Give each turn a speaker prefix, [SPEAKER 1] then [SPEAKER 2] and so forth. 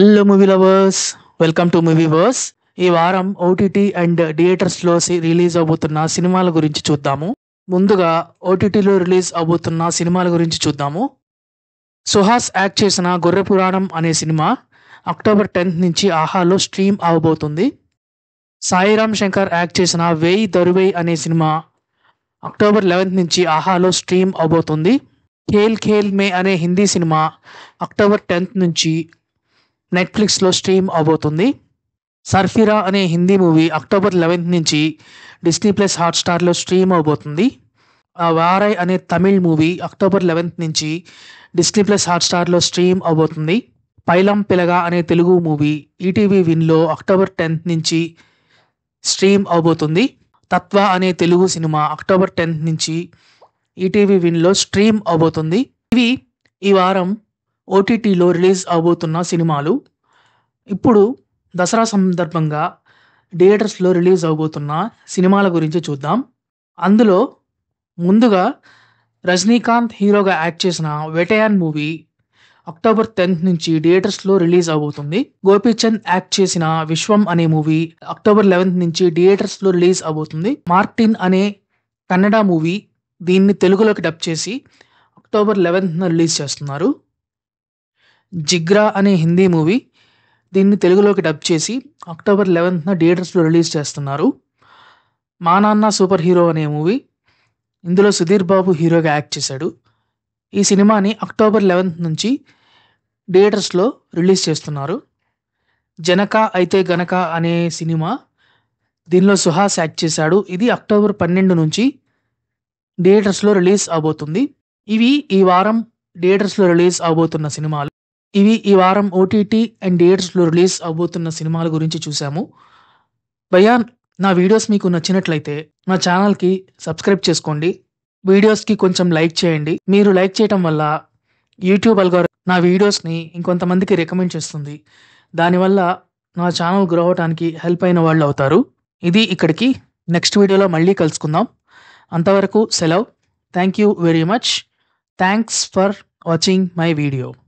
[SPEAKER 1] hello movie lovers welcome to movieverse ఈ వారం OTT and థియేటర్స్లో రిలీజ్ అవబోతున్న సినిమాల గురించి చూద్దాము ముందుగా ఓటీటీలో రిలీజ్ అవబోతున్న సినిమాల గురించి చూద్దాము సుహాస్ యాక్ట్ చేసిన గొర్రె పురాణం అనే సినిమా అక్టోబర్ టెన్త్ నుంచి ఆహాలో స్ట్రీమ్ అవబోతుంది సాయిరామ్ శంకర్ యాక్ట్ చేసిన వేయి దరువై అనే సినిమా అక్టోబర్ లెవెన్త్ నుంచి ఆహాలో స్ట్రీమ్ అవబోతుంది ఖేల్ ఖేల్ మే అనే హిందీ సినిమా అక్టోబర్ టెన్త్ నుంచి నెట్ఫ్లిక్స్లో స్ట్రీమ్ అవబోతుంది సర్ఫిరా అనే హిందీ మూవీ అక్టోబర్ లెవెన్త్ నుంచి డిస్నీ ప్లస్ హాట్స్టార్లో స్ట్రీమ్ అవబోతుంది ఆ వారై అనే తమిళ్ మూవీ అక్టోబర్ లెవెన్త్ నుంచి డిస్నీ ప్లస్ హాట్స్టార్లో స్ట్రీమ్ అవబోతుంది పైలం పిలగా అనే తెలుగు మూవీ ఈటీవీ విన్లో అక్టోబర్ టెన్త్ నుంచి స్ట్రీమ్ అవబోతుంది తత్వ అనే తెలుగు సినిమా అక్టోబర్ టెన్త్ నుంచి ఈటీవీ విన్లో స్ట్రీమ్ అవబోతుంది ఇవి ఈ వారం ఓటీటీలో రిలీజ్ అవబోతున్న సినిమాలు ఇప్పుడు దసరా సందర్భంగా థియేటర్స్లో రిలీజ్ అవబోతున్న సినిమాల గురించి చూద్దాం అందులో ముందుగా రజనీకాంత్ హీరోగా యాక్ట్ చేసిన వెటయాన్ మూవీ అక్టోబర్ టెన్త్ నుంచి థియేటర్స్లో రిలీజ్ అవబోతుంది గోపీచంద్ యాక్ట్ చేసిన విశ్వం అనే మూవీ అక్టోబర్ లెవెన్త్ నుంచి థియేటర్స్లో రిలీజ్ అవబోతుంది మార్టిన్ అనే కన్నడ మూవీ దీన్ని తెలుగులోకి డబ్ చేసి అక్టోబర్ లెవెన్త్న రిలీజ్ చేస్తున్నారు జిగ్రా అనే హిందీ మూవీ దీన్ని తెలుగులోకి డబ్ చేసి అక్టోబర్ లెవెన్త్న థియేటర్స్లో రిలీజ్ చేస్తున్నారు మా నాన్న సూపర్ హీరో అనే మూవీ ఇందులో సుధీర్ బాబు హీరోగా యాక్ట్ చేశాడు ఈ సినిమాని అక్టోబర్ లెవెన్త్ నుంచి థియేటర్స్లో రిలీజ్ చేస్తున్నారు జనక అయితే గనక అనే సినిమా దీనిలో సుహాస్ యాక్ట్ చేశాడు ఇది అక్టోబర్ పన్నెండు నుంచి థియేటర్స్లో రిలీజ్ అవబోతుంది ఇవి ఈ వారం థియేటర్స్లో రిలీజ్ అవబోతున్న సినిమాలు ఇవి ఈ వారం ఓటీటీ అండ్ థియేటర్స్లో రిలీజ్ అవబోతున్న సినిమాల గురించి చూసాము భయ్యా నా వీడియోస్ మీకు నచ్చినట్లయితే నా ఛానల్కి సబ్స్క్రైబ్ చేసుకోండి వీడియోస్కి కొంచెం లైక్ చేయండి మీరు లైక్ చేయటం వల్ల యూట్యూబ్ అల్గోర్ నా వీడియోస్ని ఇంకొంతమందికి రికమెండ్ చేస్తుంది దానివల్ల నా ఛానల్ గ్రో అవడానికి హెల్ప్ అయిన వాళ్ళు అవుతారు ఇది ఇక్కడికి నెక్స్ట్ వీడియోలో మళ్ళీ కలుసుకుందాం అంతవరకు సెలవు thank you very much thanks for watching my video